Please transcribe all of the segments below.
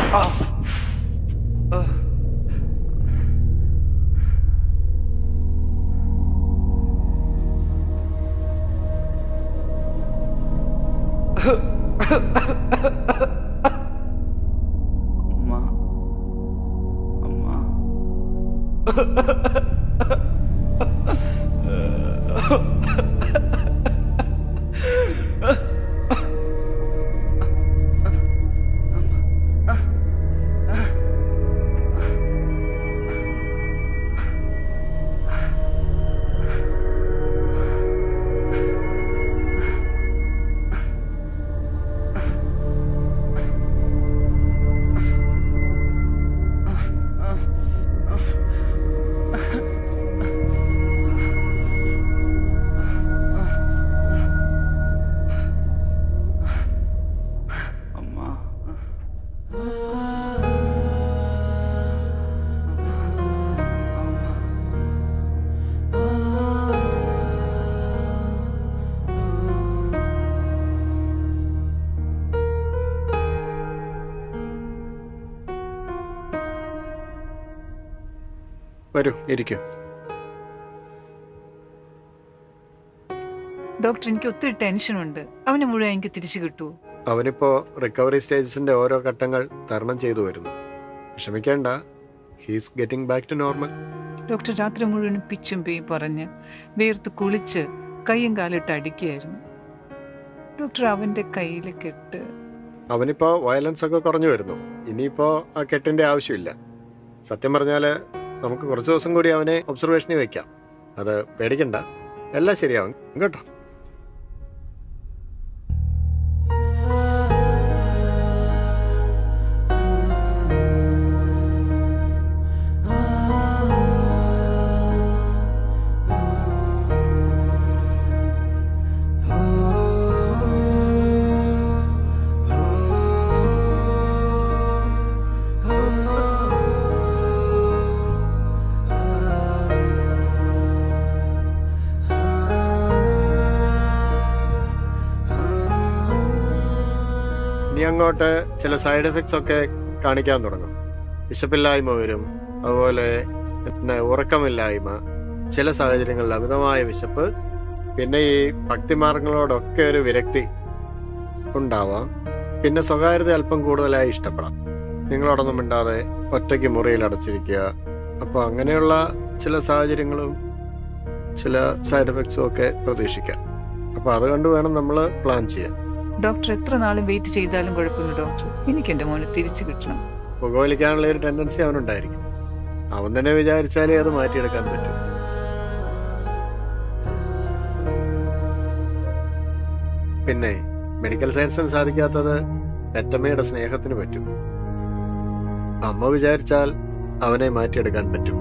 അമ്മ അമ്മ അമ്മ വരൂ ഇരിക്കും ഡോക്ടർ എനിക്ക് ഒത്തിരി ടെൻഷനുണ്ട് അവന് മുഴുവൻ എനിക്ക് തിരിച്ചു കിട്ടുമോ അവനിപ്പോ റിക്കവറി സ്റ്റേജസിന്റെ ഓരോ ഘട്ടങ്ങൾ തരണം ചെയ്തു വരുന്നു വിഷമിക്കേണ്ട he's getting back to normal doctor രാത്രി മുഴുവൻ പിച്ചും പേയും പറഞ്ഞ് വേർത്ത് കുളിച്ച് കൈയും കാലിട്ട് അടിക്കുകയായിരുന്നു ഡോക്ടർ അവന്റെ കയ്യിൽ കെട്ട് അവനിപ്പോ വയലൻസ് ഒക്കെ കുറഞ്ഞു വരുന്നു ഇനിയിപ്പോ ആ കെട്ടിന്റെ ആവശ്യമില്ല സത്യം പറഞ്ഞാല് നമുക്ക് കുറച്ച് ദിവസം കൂടി അവനെ ഒബ്സർവേഷനിൽ വെക്കാം അത് പേടിക്കണ്ട എല്ലാം ശരിയാവും കേട്ടോ ഇനി അങ്ങോട്ട് ചില സൈഡ് എഫക്ട്സ് ഒക്കെ കാണിക്കാൻ തുടങ്ങും വിശപ്പില്ലായ്മ വരും അതുപോലെ പിന്നെ ഉറക്കമില്ലായ്മ ചില സാഹചര്യങ്ങളിൽ അമിതമായ വിശപ്പ് പിന്നെ ഈ ഭക്തിമാർഗങ്ങളോടൊക്കെ ഒരു വിരക്തി ഉണ്ടാവാം പിന്നെ സ്വകാര്യത അല്പം കൂടുതലായി ഇഷ്ടപ്പെടാം നിങ്ങളോടൊന്നും മിണ്ടാതെ ഒറ്റയ്ക്ക് മുറിയിൽ അടച്ചിരിക്കുക അപ്പോൾ അങ്ങനെയുള്ള ചില സാഹചര്യങ്ങളും ചില സൈഡ് എഫക്ട്സും ഒക്കെ പ്രതീക്ഷിക്കാം അപ്പോൾ അത് കണ്ട് വേണം നമ്മൾ പ്ലാൻ ചെയ്യാൻ ഡോക്ടർ എത്ര നാളും വെയിറ്റ് ചെയ്താലും കുഴപ്പമില്ല ഡോക്ടർ എനിക്ക് എന്റെ മോനെ തിരിച്ചു കിട്ടണം പുകവലിക്കാനുള്ള ഒരു ടെൻഡൻസി അവനുണ്ടായിരിക്കും അവൻ തന്നെ വിചാരിച്ചാലേ അത് മാറ്റിയെടുക്കാൻ പറ്റും പിന്നെ മെഡിക്കൽ സയൻസിന് സാധിക്കാത്തത് പെറ്റമ്മയുടെ സ്നേഹത്തിന് പറ്റും അമ്മ വിചാരിച്ചാൽ അവനെ മാറ്റിയെടുക്കാൻ പറ്റും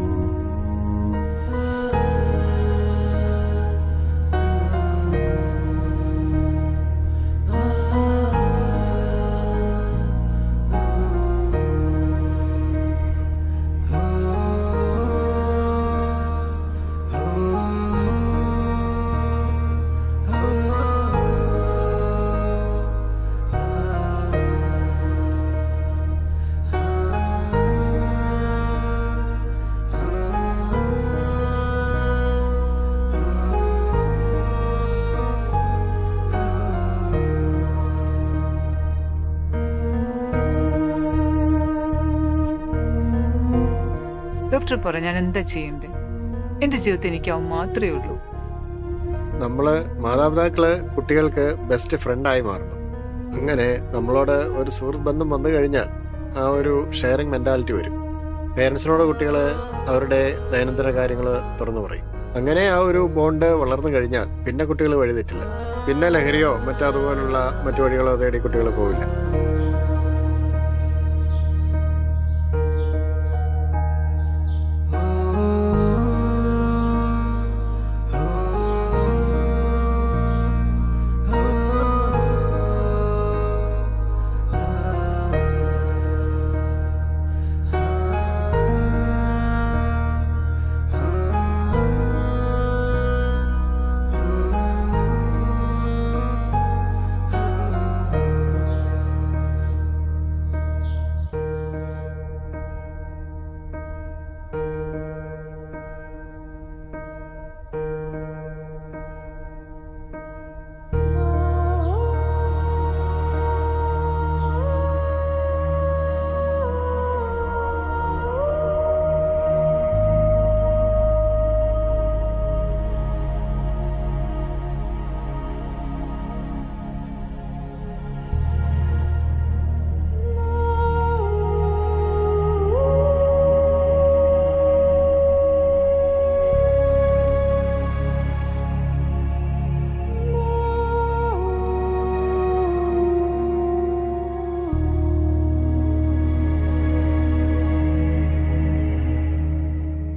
ഡോക്ടർ പറ ഞാൻ എന്താ ചെയ്യണ്ടേ എന്റെ ജീവിതത്തിൽ എനിക്ക് അവൻ മാത്രമേ ഉള്ളൂ നമ്മള് മാതാപിതാക്കള് കുട്ടികൾക്ക് ബെസ്റ്റ് ഫ്രണ്ടായി മാറണം അങ്ങനെ നമ്മളോട് ഒരു സുഹൃത്ത് ബന്ധം വന്നു കഴിഞ്ഞാൽ ആ ഒരു ഷെയറിംഗ് മെന്റാലിറ്റി വരും പേരൻസിനോട് കുട്ടികൾ അവരുടെ ദൈനംദിന കാര്യങ്ങൾ തുറന്നു പറയും അങ്ങനെ ആ ഒരു ബോണ്ട് വളർന്നു കഴിഞ്ഞാൽ പിന്നെ കുട്ടികൾ വഴിതെറ്റില്ല പിന്നെ ലഹരിയോ മറ്റതുപോലുള്ള മറ്റു വഴികളോ തേടി കുട്ടികൾ പോവില്ല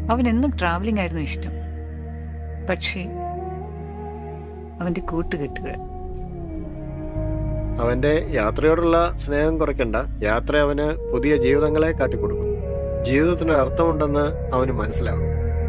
അവൻ എന്നും ട്രാവലിംഗ് ആയിരുന്നു ഇഷ്ടം പക്ഷേ അവന്റെ കൂട്ടുകെട്ടുകൾ അവന്റെ യാത്രയോടുള്ള സ്നേഹം കുറയ്ക്കണ്ട യാത്ര അവന് പുതിയ ജീവിതങ്ങളെ കാട്ടിക്കൊടുക്കും ജീവിതത്തിന് അർത്ഥമുണ്ടെന്ന് അവന് മനസ്സിലാകും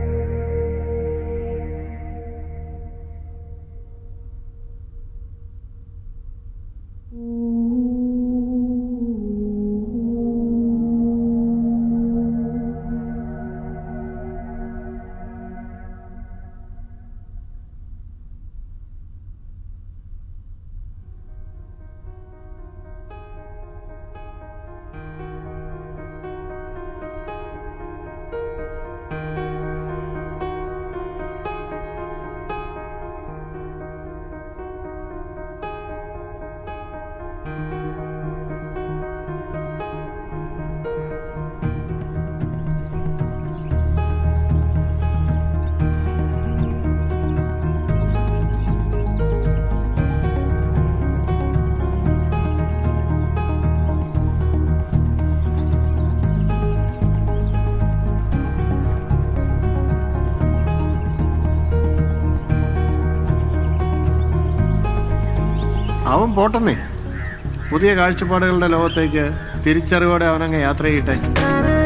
അവൻ പോട്ടെന്നേ പുതിയ കാഴ്ചപ്പാടുകളുടെ ലോകത്തേക്ക് തിരിച്ചറിവോടെ അവനങ്ങ് യാത്ര ചെയ്യട്ടെ